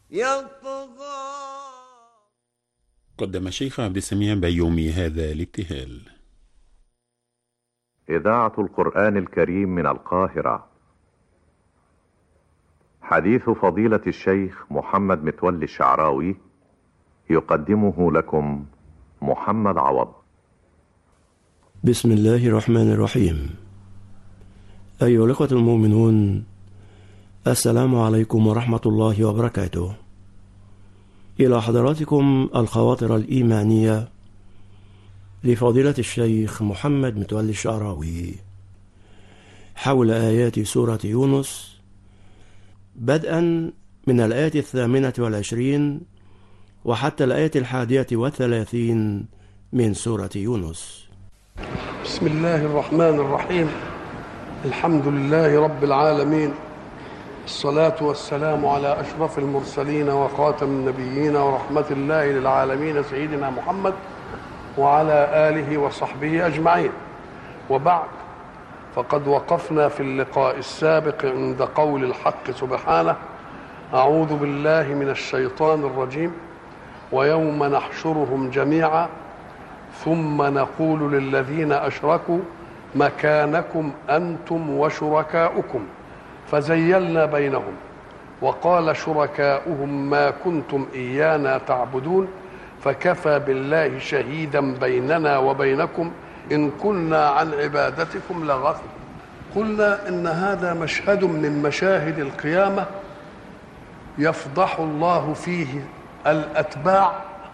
يطغى قدم الشيخ عبد السميع بيومي هذا الابتهال إذاعة القرآن الكريم من القاهرة حديث فضيلة الشيخ محمد متولي الشعراوي يقدمه لكم محمد عوض بسم الله الرحمن الرحيم أيها الأخوة المؤمنون السلام عليكم ورحمة الله وبركاته إلى حضراتكم الخواطر الإيمانية لفضيلة الشيخ محمد متولي الشعراوي حول آيات سورة يونس بدءا من الآية الثامنة والعشرين وحتى الآية الحادية والثلاثين من سورة يونس بسم الله الرحمن الرحيم الحمد لله رب العالمين الصلاة والسلام على أشرف المرسلين وخاتم النبيين ورحمة الله للعالمين سيدنا محمد وعلى آله وصحبه أجمعين وبعد فقد وقفنا في اللقاء السابق عند قول الحق سبحانه أعوذ بالله من الشيطان الرجيم ويوم نحشرهم جميعا ثم نقول للذين أشركوا مكانكم أنتم وشركاؤكم فزيلنا بينهم وقال شركاؤهم ما كنتم إيانا تعبدون فكفى بالله شهيدا بيننا وبينكم إن كنا عن عبادتكم لغافل قلنا إن هذا مشهد من مشاهد القيامة يفضح الله فيه الأتباع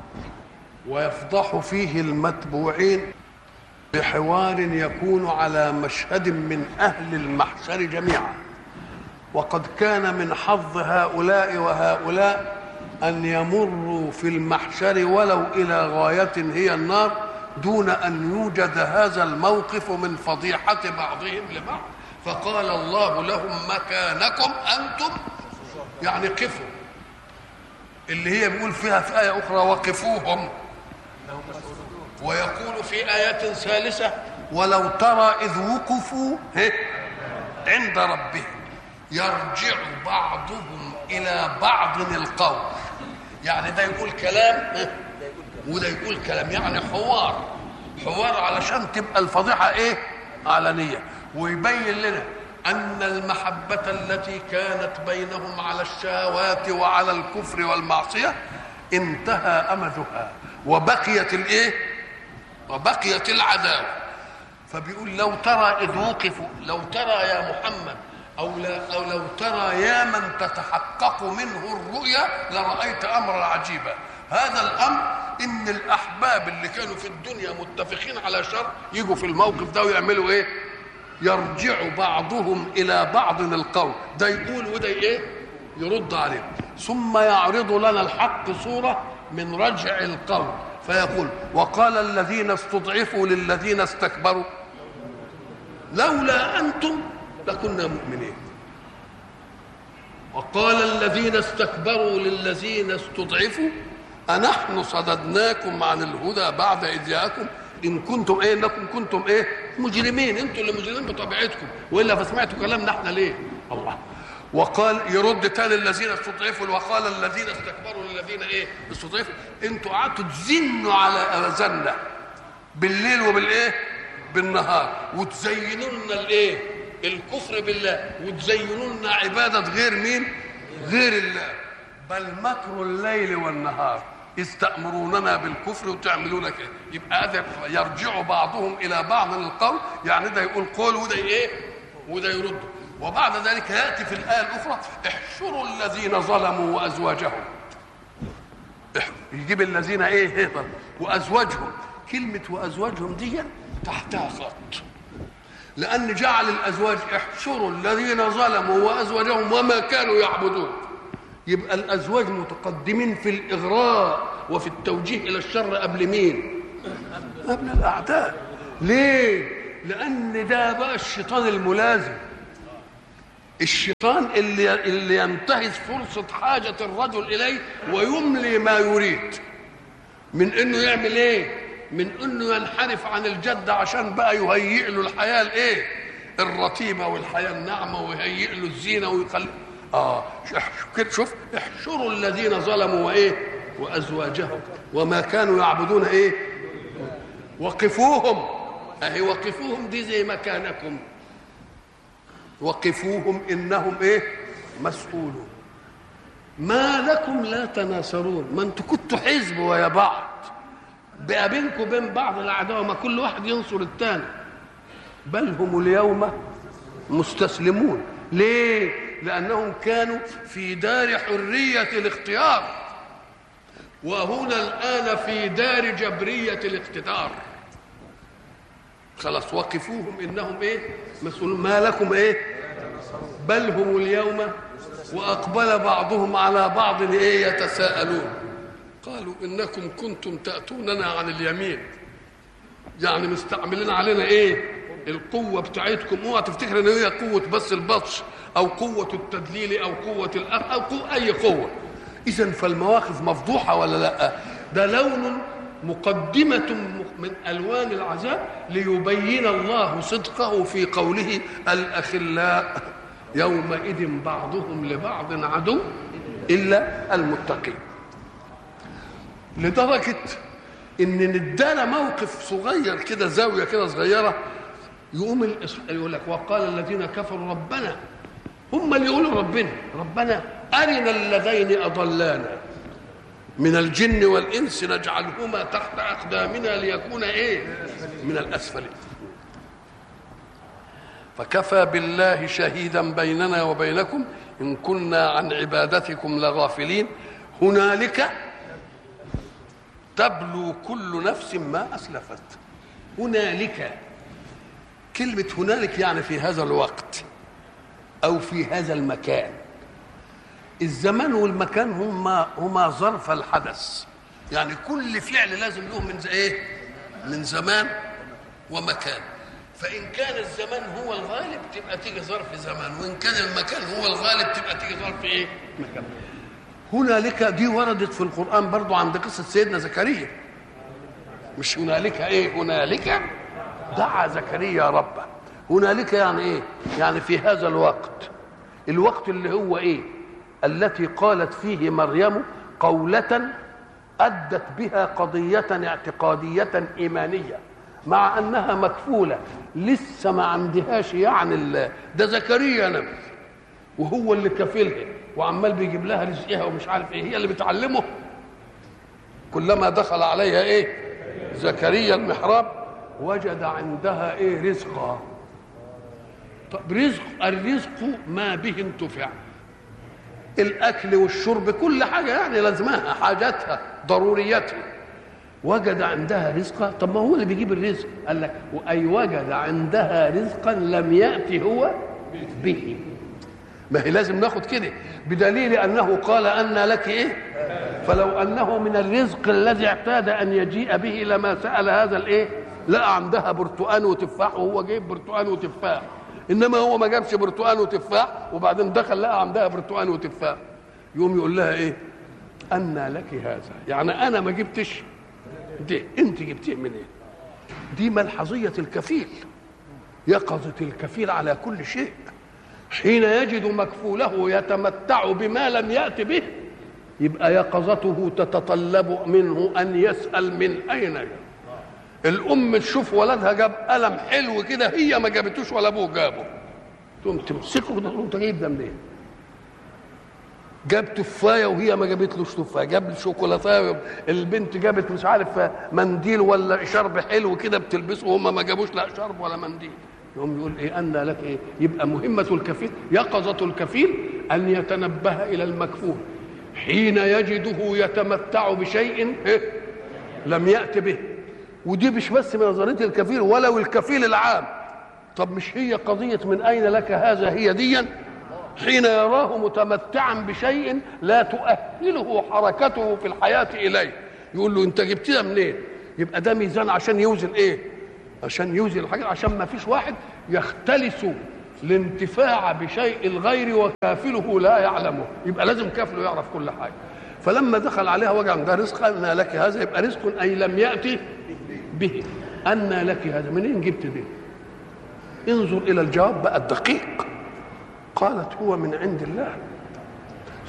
ويفضح فيه المتبوعين بحوار يكون على مشهد من أهل المحشر جميعا وقد كان من حظ هؤلاء وهؤلاء أن يمروا في المحشر ولو إلى غاية هي النار دون أن يوجد هذا الموقف من فضيحة بعضهم لبعض فقال الله لهم مكانكم أنتم يعني قفوا اللي هي بيقول فيها في آية أخرى وقفوهم ويقول في آية ثالثة ولو ترى إذ وقفوا عند ربهم يرجع بعضهم إلى بعض القول يعني ده يقول كلام وده يقول كلام يعني حوار حوار علشان تبقى الفضيحة إيه علنية ويبين لنا أن المحبة التي كانت بينهم على الشهوات وعلى الكفر والمعصية انتهى أمدها وبقيت الإيه وبقيت العداوة فبيقول لو ترى إذ وقفوا لو ترى يا محمد أو, لا أو لو ترى يا من تتحقق منه الرؤيا لرأيت أمرا عجيبا هذا الأمر إن الأحباب اللي كانوا في الدنيا متفقين على شر يجوا في الموقف ده ويعملوا إيه يرجع بعضهم إلى بعض القول ده يقول وده إيه يرد عليه ثم يعرض لنا الحق صورة من رجع القول فيقول وقال الذين استضعفوا للذين استكبروا لولا أنتم لكنا مؤمنين وقال الذين استكبروا للذين استضعفوا أنحن صددناكم عن الهدى بعد إذ جاءكم إن كنتم إيه إنكم كنتم إيه مجرمين أنتم اللي مجرمين بطبيعتكم وإلا فسمعتوا كلامنا إحنا ليه الله وقال يرد تاني الذين استضعفوا وقال الذين استكبروا للذين ايه استضعفوا انتوا قعدتوا تزنوا على اذاننا بالليل وبالايه بالنهار وتزينوا لنا الايه الكفر بالله وتزينوا لنا عباده غير مين غير الله بل مكر الليل والنهار إذ تأمروننا بالكفر وتعملون كده يبقى هذا يرجع بعضهم إلى بعض القول يعني ده يقول قول وده إيه وده يرد وبعد ذلك ياتي في الايه الاخرى احشروا الذين ظلموا وازواجهم يجيب الذين ايه وازواجهم كلمه وازواجهم دي تحتها خط لان جعل الازواج احشروا الذين ظلموا وازواجهم وما كانوا يعبدون يبقى الازواج متقدمين في الاغراء وفي التوجيه الى الشر قبل مين قبل الاعداء ليه لان ده بقى الشيطان الملازم الشيطان اللي اللي ينتهز فرصة حاجة الرجل إليه ويملي ما يريد من إنه يعمل إيه؟ من إنه ينحرف عن الجد عشان بقى يهيئ له الحياة الإيه؟ الرتيبة والحياة الناعمة ويهيئ له الزينة ويخلي اه كده شوف احشروا الذين ظلموا وايه وازواجهم وما كانوا يعبدون ايه وقفوهم اهي وقفوهم دي زي مكانكم وقفوهم انهم ايه مسؤولون ما لكم لا تناصرون ما انتوا كنتوا حزب ويا بعض بقى بينكم وبين بعض العداوه ما كل واحد ينصر الثاني بل هم اليوم مستسلمون ليه لانهم كانوا في دار حريه الاختيار وهنا الان في دار جبريه الاقتدار خلاص وقفوهم انهم ايه مسؤولون ما لكم ايه بل هم اليوم واقبل بعضهم على بعض ايه يتساءلون قالوا انكم كنتم تاتوننا عن اليمين يعني مستعملين علينا ايه القوة بتاعتكم اوعى تفتكر ان هي قوة بس البطش او قوة التدليل او قوة الأخ او قوة اي قوة اذا فالمواقف مفضوحة ولا لا ده لون مقدمة من ألوان العذاب ليبين الله صدقه في قوله الأخلاء يومئذ بعضهم لبعض عدو إلا المتقين لدرجة إن ندانا موقف صغير كده زاوية كده صغيرة يقوم يقول لك وقال الذين كفروا ربنا هم اللي يقولوا ربنا ربنا أرنا اللذين أضلانا من الجن والإنس نجعلهما تحت أقدامنا ليكونا إيه من الأسفلين فكفى بالله شهيدا بيننا وبينكم إن كنا عن عبادتكم لغافلين هنالك تبلو كل نفس ما أسلفت هنالك كلمة هنالك يعني في هذا الوقت أو في هذا المكان الزمان والمكان هما هما ظرف الحدث يعني كل فعل لازم له من ايه من زمان ومكان فان كان الزمان هو الغالب تبقى تيجي ظرف زمان وان كان المكان هو الغالب تبقى تيجي ظرف ايه مكان هنالك دي وردت في القران برضو عند قصه سيدنا زكريا مش هنالك ايه هنالك دعا زكريا ربه هنالك يعني ايه يعني في هذا الوقت الوقت اللي هو ايه التي قالت فيه مريم قولة أدت بها قضية اعتقادية إيمانية مع أنها مكفولة لسه ما عندهاش يعني ده زكريا نبي وهو اللي كفلها وعمال بيجيب لها رزقها ومش عارف ايه هي اللي بتعلمه كلما دخل عليها ايه زكريا المحراب وجد عندها ايه رزقا طب رزق الرزق ما به انتفع الاكل والشرب كل حاجه يعني لازمها حاجاتها ضرورياتها وجد عندها رزقا طب ما هو اللي بيجيب الرزق قال لك اي وجد عندها رزقا لم ياتي هو به ما هي لازم ناخد كده بدليل انه قال ان لك ايه فلو انه من الرزق الذي اعتاد ان يجيء به لما سال هذا الايه لقى عندها برتقان وتفاح وهو جايب برتقان وتفاح انما هو ما جابش برتقان وتفاح وبعدين دخل لقى عندها برتقان وتفاح يقوم يقول لها ايه أن لك هذا يعني انا ما جبتش دي انت جبتيه منين إيه؟ دي ملحظيه الكفيل يقظه الكفيل على كل شيء حين يجد مكفوله يتمتع بما لم يات به يبقى يقظته تتطلب منه ان يسال من اين جاء الام تشوف ولدها جاب قلم حلو كده هي ما جابتوش ولا ابوه جابه تقوم تمسكه كده تقول انت جايب ده منين؟ جاب تفايه وهي ما جابتلوش تفايه جاب شوكولاته البنت جابت مش عارف منديل ولا شرب حلو كده بتلبسه وهم ما جابوش لا شرب ولا منديل يقوم يقول ايه ان لك ايه يبقى مهمه الكفيل يقظه الكفيل ان يتنبه الى المكفول حين يجده يتمتع بشيء إيه؟ لم يات به ودي مش بس من نظريه الكفيل ولو الكفيل العام طب مش هي قضيه من اين لك هذا هي ديا حين يراه متمتعا بشيء لا تؤهله حركته في الحياه اليه يقول له انت جبتها منين يبقى ده ميزان عشان يوزن ايه عشان يوزن الحاجه عشان ما فيش واحد يختلس الانتفاع بشيء الغير وكافله لا يعلمه يبقى لازم كافله يعرف كل حاجه فلما دخل عليها وجع ده رزق أن لك هذا يبقى رزق أي لم يأتي به أن لك هذا منين جبت ده انظر إلى الجواب بقى الدقيق قالت هو من عند الله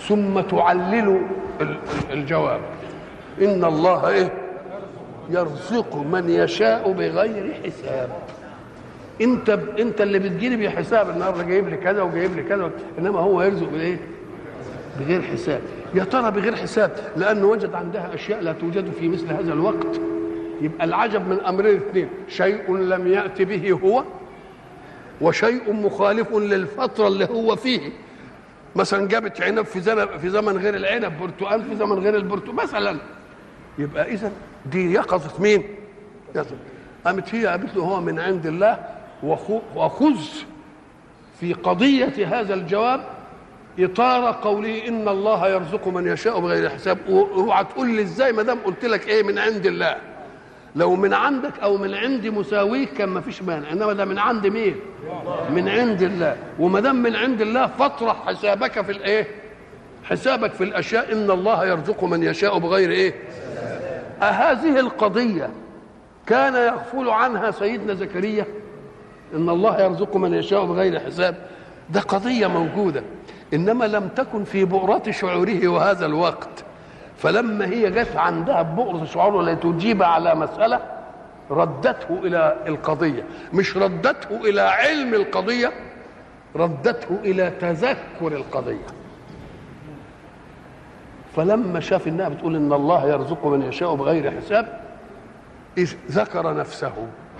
ثم تعلل ال- ال- الجواب ان الله ايه يرزق من يشاء بغير حساب انت انت اللي بتجيلي بحساب النهارده جايب لي كذا وجايب لي كذا انما هو يرزق بايه بغير حساب يا ترى بغير حساب لانه وجد عندها اشياء لا توجد في مثل هذا الوقت يبقى العجب من امرين اثنين شيء لم يات به هو وشيء مخالف للفتره اللي هو فيه مثلا جابت عنب في زمن في زمن غير العنب برتقال في زمن غير البرتقال مثلا يبقى اذا دي يقظه مين؟ يقظة. قامت هي قالت له هو من عند الله وخو- وخذ في قضيه هذا الجواب اطار قوله ان الله يرزق من يشاء بغير حساب اوعى تقول لي ازاي ما دام قلت لك ايه من عند الله لو من عندك او من عند مساويك كان ما فيش مانع انما ده من عند مين من عند الله وما دام من عند الله فاطرح حسابك في الايه حسابك في الاشياء ان الله يرزق من يشاء بغير ايه أهذه القضية كان يغفل عنها سيدنا زكريا إن الله يرزق من يشاء بغير حساب ده قضية موجودة إنما لم تكن في بؤرة شعوره وهذا الوقت فلما هي جت عندها بؤرة شعوره لتجيب على مسألة ردته إلى القضية مش ردته إلى علم القضية ردته إلى تذكر القضية فلما شاف انها بتقول ان الله يرزق من يشاء بغير حساب إذ ذكر نفسه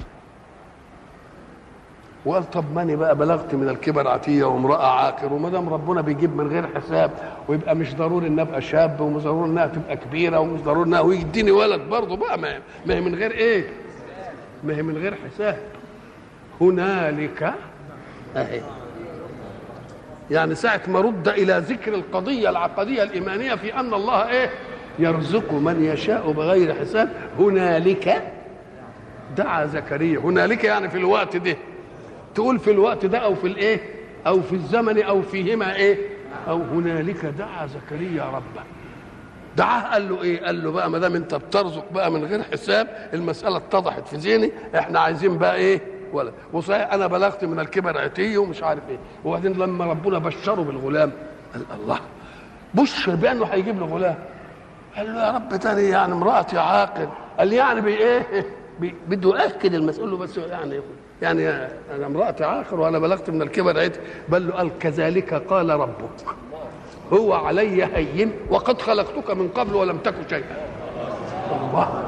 وقال طب ماني بقى بلغت من الكبر عتيه وامراه عاقر وما دام ربنا بيجيب من غير حساب ويبقى مش ضروري ان ابقى شاب ومش ضروري انها تبقى كبيره ومش ضروري انها ويديني ولد برضه بقى ما ما هي من غير ايه؟ ما هي من غير حساب هنالك اهي يعني ساعة ما رد إلى ذكر القضية العقدية الإيمانية في أن الله إيه يرزق من يشاء بغير حساب هنالك دعا زكريا هنالك يعني في الوقت ده تقول في الوقت ده أو في الإيه أو في الزمن أو فيهما إيه أو هنالك دعا زكريا ربه دعاه قال له ايه؟ قال له بقى ما دام انت بترزق بقى من غير حساب المساله اتضحت في ذهني احنا عايزين بقى ايه؟ ولا وصحيح انا بلغت من الكبر عتي ومش عارف ايه وبعدين لما ربنا بشره بالغلام قال الله بشر بانه هيجيب له غلام قال له يا رب تاني يعني امراتي عاقل قال لي يعني بي ايه بي بده ياكد المسؤول له بس يعني يعني انا امراتي عاقل وانا بلغت من الكبر عتي بل له قال كذلك قال ربك هو علي هين وقد خلقتك من قبل ولم تك شيئا الله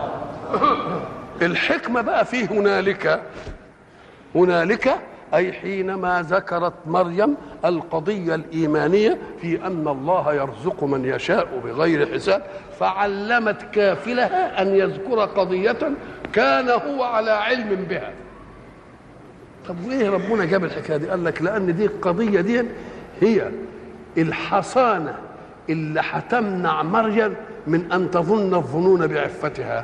الحكمة بقى في هنالك هنالك أي حينما ذكرت مريم القضية الإيمانية في أن الله يرزق من يشاء بغير حساب فعلمت كافلها أن يذكر قضية كان هو على علم بها طب وإيه ربنا جاب الحكاية دي قال لك لأن دي القضية دي هي الحصانة اللي هتمنع مريم من أن تظن الظنون بعفتها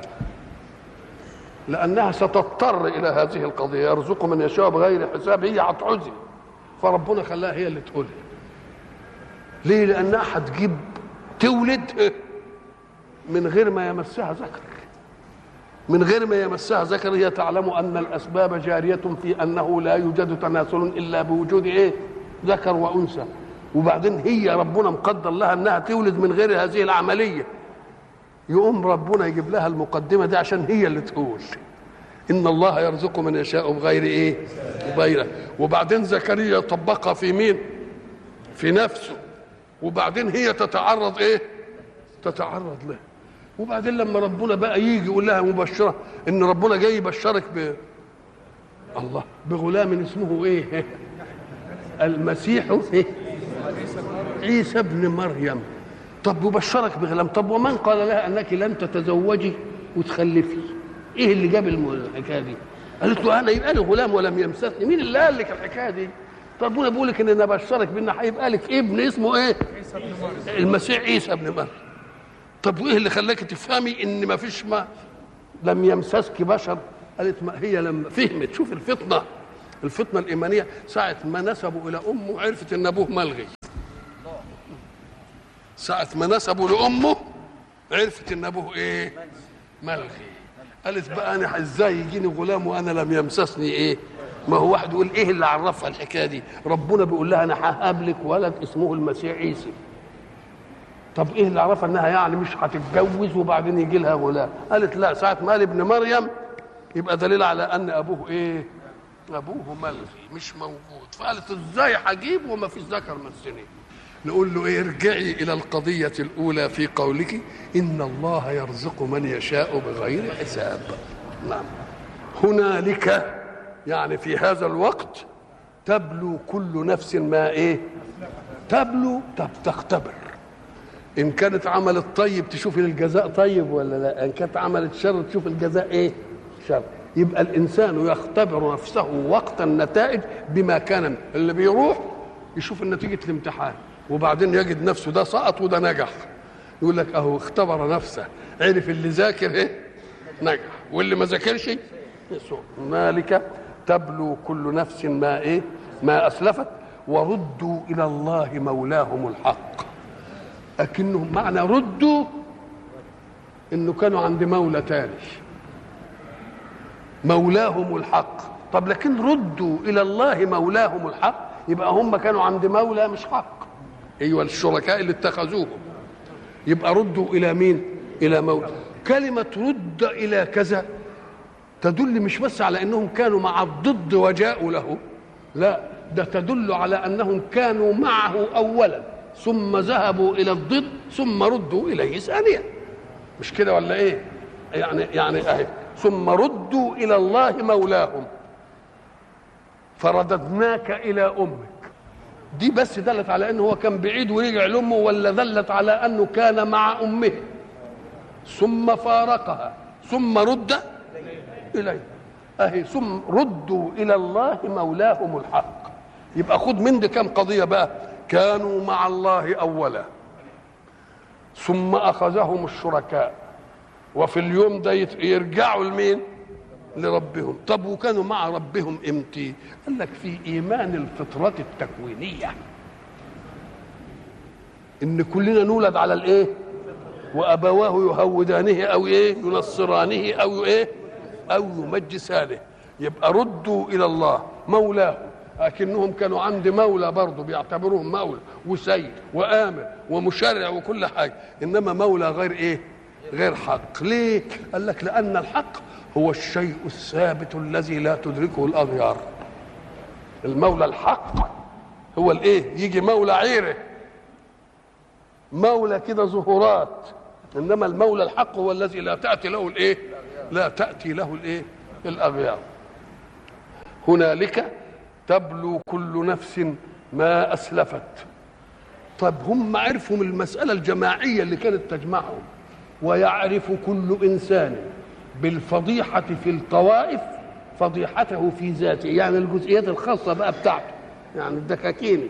لأنها ستضطر إلى هذه القضية يرزق من يشاء بغير حساب هي هتعزي فربنا خلاها هي اللي تقول ليه لأنها هتجيب تولد من غير ما يمسها ذكر من غير ما يمسها ذكر هي تعلم أن الأسباب جارية في أنه لا يوجد تناسل إلا بوجود إيه ذكر وأنثى وبعدين هي ربنا مقدر لها أنها تولد من غير هذه العملية يقوم ربنا يجيب لها المقدمه دي عشان هي اللي تقول ان الله يرزق من يشاء بغير ايه بغيره وبعدين زكريا طبقها في مين في نفسه وبعدين هي تتعرض ايه تتعرض له وبعدين لما ربنا بقى يجي يقول لها مبشره ان ربنا جاي يبشرك ب الله بغلام اسمه ايه المسيح إيه؟ عيسى ابن مريم طب وبشرك بغلام طب ومن قال لها انك لن تتزوجي وتخلفي ايه اللي جاب الحكايه دي قالت له انا يبقى لي غلام ولم يمسسني مين اللي قال لك الحكايه دي طب وانا بقول لك ان انا بشرك بان هيبقى لك ابن اسمه ايه المسيح عيسى ابن مريم طب وايه اللي خلاك تفهمي ان ما فيش ما لم يمسسك بشر قالت ما هي لما فهمت شوف الفطنه الفطنه الايمانيه ساعه ما نسبوا الى امه عرفت ان ابوه ملغي ساعة ما نسبوا لأمه عرفت إن أبوه إيه؟ ملغي قالت بقى أنا إزاي يجيني غلام وأنا لم يمسسني إيه؟ ما هو واحد يقول إيه اللي عرفها الحكاية دي؟ ربنا بيقول لها أنا ههب لك ولد اسمه المسيح عيسى طب ايه اللي عرفها انها يعني مش هتتجوز وبعدين يجي لها غلام قالت لا ساعه ما قال ابن مريم يبقى دليل على ان ابوه ايه ابوه ملغي مش موجود فقالت ازاي هجيب وما فيش ذكر من السنين نقول له ايه ارجعي الى القضيه الاولى في قولك ان الله يرزق من يشاء بغير حساب نعم هنالك يعني في هذا الوقت تبلو كل نفس ما ايه تبلو طب تختبر ان كانت عملت طيب تشوف الجزاء طيب ولا لا ان كانت عملت شر تشوف الجزاء ايه شر يبقى الانسان يختبر نفسه وقت النتائج بما كان اللي بيروح يشوف نتيجه الامتحان وبعدين يجد نفسه ده سقط وده نجح يقول لك اهو اختبر نفسه عرف اللي ذاكر ايه نجح واللي ما ذاكرش يسوع هنالك تبلو كل نفس ما ايه ما اسلفت وردوا الى الله مولاهم الحق لكنهم معنى ردوا انه كانوا عند مولى تاني مولاهم الحق طب لكن ردوا الى الله مولاهم الحق يبقى هم كانوا عند مولى مش حق ايوه الشركاء اللي اتخذوهم يبقى ردوا الى مين الى مولى كلمه رد الى كذا تدل مش بس على انهم كانوا مع الضد وجاءوا له لا ده تدل على انهم كانوا معه اولا ثم ذهبوا الى الضد ثم ردوا اليه ثانيا مش كده ولا ايه يعني يعني اهي ثم ردوا الى الله مولاهم فرددناك الى امك دي بس دلت على انه هو كان بعيد ورجع لامه ولا دلت على انه كان مع امه ثم فارقها ثم رد اليه اهي ثم ردوا الى الله مولاهم الحق يبقى خد من دي كم قضيه بقى كانوا مع الله اولا ثم اخذهم الشركاء وفي اليوم ده يرجعوا لمين لربهم طب وكانوا مع ربهم امتى قال لك في ايمان الفطرة التكوينية ان كلنا نولد على الايه وابواه يهودانه او ايه ينصرانه او ايه او يمجسانه يبقى ردوا الى الله مولاه لكنهم كانوا عند مولى برضه بيعتبروهم مولى وسيد وامر ومشرع وكل حاجه انما مولى غير ايه غير حق ليه قال لك لان الحق هو الشيء الثابت الذي لا تدركه الاغيار المولى الحق هو الايه يجي مولى عيره مولى كده ظهورات انما المولى الحق هو الذي لا تاتي له الايه لا تاتي له الايه الاغيار هنالك تبلو كل نفس ما اسلفت طب هم عرفوا من المساله الجماعيه اللي كانت تجمعهم ويعرف كل انسان بالفضيحه في الطوائف فضيحته في ذاته يعني الجزئيات الخاصه بقى بتاعته يعني الدكاكين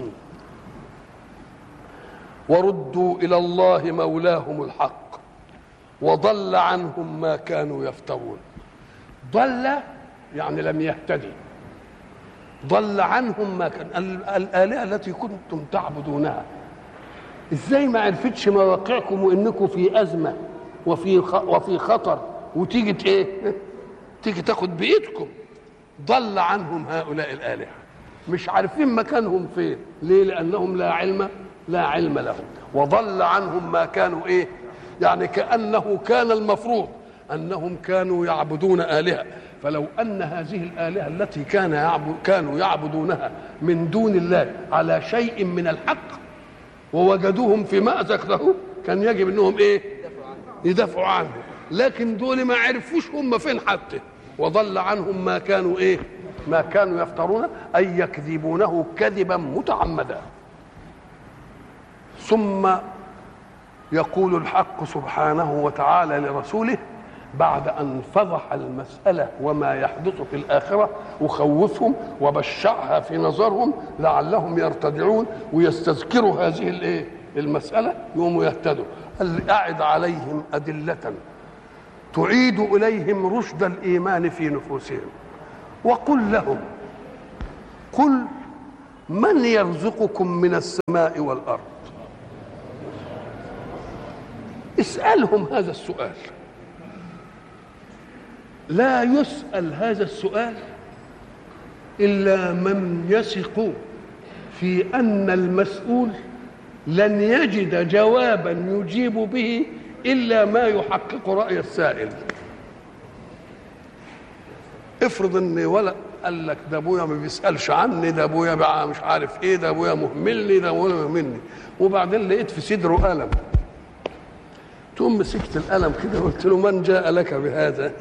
وردوا الى الله مولاهم الحق وضل عنهم ما كانوا يفترون ضل يعني لم يهتدي ضل عنهم ما كان الآلهة التي كنتم تعبدونها ازاي ما عرفتش مواقعكم وانكم في ازمه وفي وفي خطر وتيجي ايه تيجي تاخد بايدكم ضل عنهم هؤلاء الالهه مش عارفين مكانهم فين ليه لانهم لا علم لا علم لهم وضل عنهم ما كانوا ايه يعني كانه كان المفروض انهم كانوا يعبدون الهه فلو ان هذه الالهه التي كان يعبد كانوا يعبدونها من دون الله على شيء من الحق ووجدوهم في مأزق له كان يجب انهم ايه يدافعوا عنه لكن دول ما عرفوش هم فين حتى وضل عنهم ما كانوا ايه ما كانوا يفترون اي يكذبونه كذبا متعمدا ثم يقول الحق سبحانه وتعالى لرسوله بعد ان فضح المساله وما يحدث في الاخره وخوفهم وبشعها في نظرهم لعلهم يرتدعون ويستذكروا هذه الايه المساله يقوموا يهتدوا قال اعد عليهم ادله تعيد اليهم رشد الايمان في نفوسهم وقل لهم قل من يرزقكم من السماء والارض اسالهم هذا السؤال لا يسأل هذا السؤال إلا من يثق في أن المسؤول لن يجد جوابا يجيب به الا ما يحقق راي السائل افرض ان ولا قال لك ده ابويا ما بيسالش عني ده ابويا بقى مش عارف ايه ده ابويا مهملني ده ابويا مهملني وبعدين لقيت في صدره قلم تقوم مسكت القلم كده وقلت له من جاء لك بهذا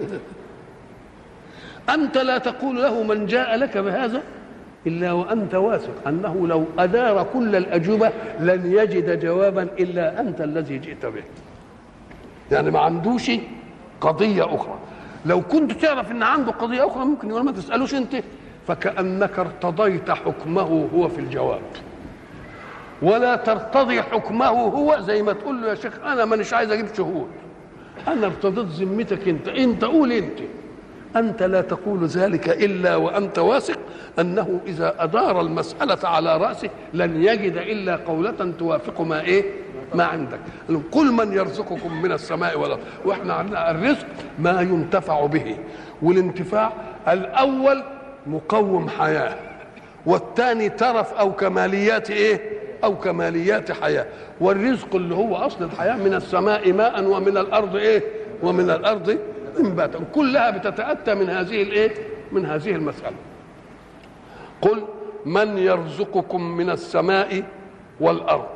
انت لا تقول له من جاء لك بهذا الا وانت واثق انه لو ادار كل الاجوبه لن يجد جوابا الا انت الذي جئت به يعني ما عندوش قضيه اخرى لو كنت تعرف ان عنده قضيه اخرى ممكن يقول ما تسالوش انت فكانك ارتضيت حكمه هو في الجواب ولا ترتضي حكمه هو زي ما تقول له يا شيخ انا مانيش عايز اجيب شهود انا ارتضيت ذمتك انت انت قول انت انت لا تقول ذلك الا وانت واثق انه اذا ادار المساله على راسه لن يجد الا قوله توافق ما ايه ما عندك قل من يرزقكم من السماء والارض واحنا عندنا الرزق ما ينتفع به والانتفاع الاول مقوم حياه والثاني ترف او كماليات ايه او كماليات حياه والرزق اللي هو اصل الحياه من السماء ماء ومن الارض ايه ومن الارض انباتا كلها بتتاتى من هذه الايه من هذه المساله قل من يرزقكم من السماء والارض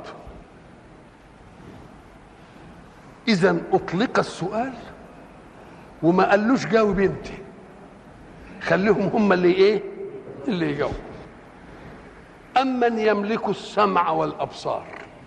اذا اطلق السؤال وما قالوش جاوب انت خليهم هم اللي ايه اللي يجاوبوا امن يملك السمع والابصار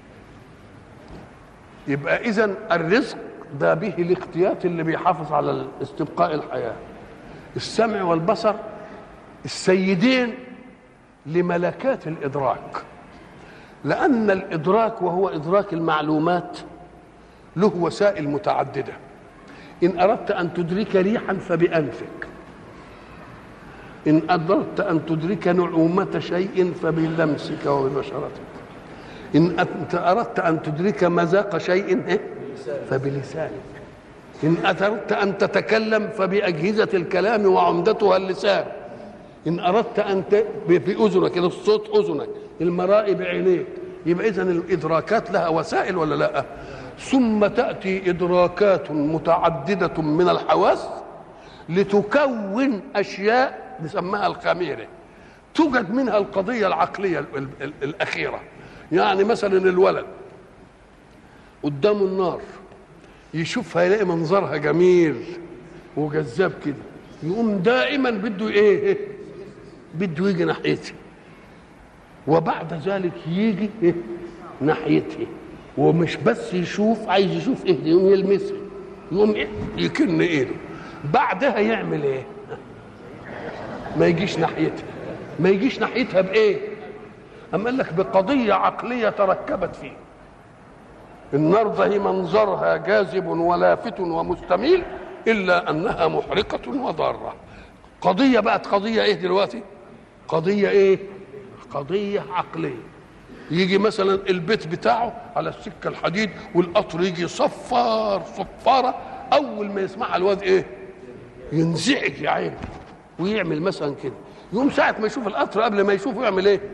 يبقى اذا الرزق ده به الاختيات اللي بيحافظ على استبقاء الحياه السمع والبصر السيدين لملكات الادراك لان الادراك وهو ادراك المعلومات له وسائل متعدده ان اردت ان تدرك ريحا فبانفك ان اردت ان تدرك نعومه شيء فبلمسك وببشرتك ان انت اردت ان تدرك مذاق شيء فبلسانك ان اردت ان تتكلم فباجهزه الكلام وعمدتها اللسان ان اردت ان ت... باذنك الصوت اذنك المرائي بعينيك يبقى اذا الادراكات لها وسائل ولا لا ثم تاتي ادراكات متعدده من الحواس لتكون اشياء نسميها الخميره توجد منها القضيه العقليه ال ال الاخيره يعني مثلا الولد قدامه النار يشوفها يلاقي منظرها جميل وجذاب كده يقوم دائما بده ايه بده يجي ناحيتها وبعد ذلك يجي إيه؟ ناحيتها ومش بس يشوف عايز يشوف ايه يقوم يلمسها يقوم إيه؟ يكن ايده بعدها يعمل ايه ما يجيش ناحيتها ما يجيش ناحيتها بايه اما قال لك بقضيه عقليه تركبت فيه النار ده هي منظرها جاذب ولافت ومستميل الا انها محرقه وضاره قضيه بقت قضيه ايه دلوقتي قضيه ايه قضيه عقليه يجي مثلا البيت بتاعه على السكه الحديد والقطر يجي صفار صفاره اول ما يسمعها الواد ايه ينزعج يا عيني ويعمل مثلا كده يوم ساعه ما يشوف القطر قبل ما يشوفه يعمل ايه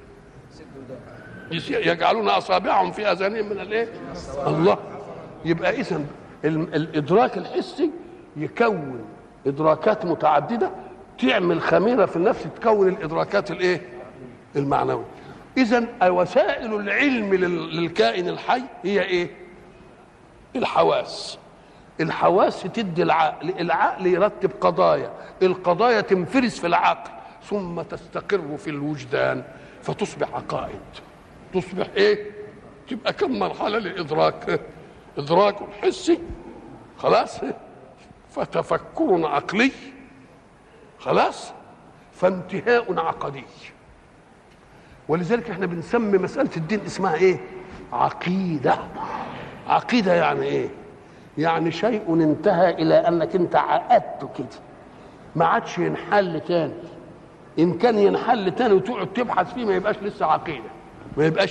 يجعلون اصابعهم في اذانهم من الايه الله يبقى اذا الادراك الحسي يكون ادراكات متعدده تعمل خميره في النفس تكون الادراكات الايه المعنويه اذا وسائل العلم للكائن الحي هي ايه الحواس الحواس تدي العقل العقل يرتب قضايا القضايا تنفرز في العقل ثم تستقر في الوجدان فتصبح عقائد تصبح ايه تبقى كم مرحله للادراك ادراك حسي خلاص فتفكر عقلي خلاص فانتهاء عقدي ولذلك احنا بنسمي مساله الدين اسمها ايه عقيده عقيده يعني ايه يعني شيء انتهى الى انك انت عقدته كده ما عادش ينحل تاني ان كان ينحل تاني وتقعد تبحث فيه ما يبقاش لسه عقيده ما يبقاش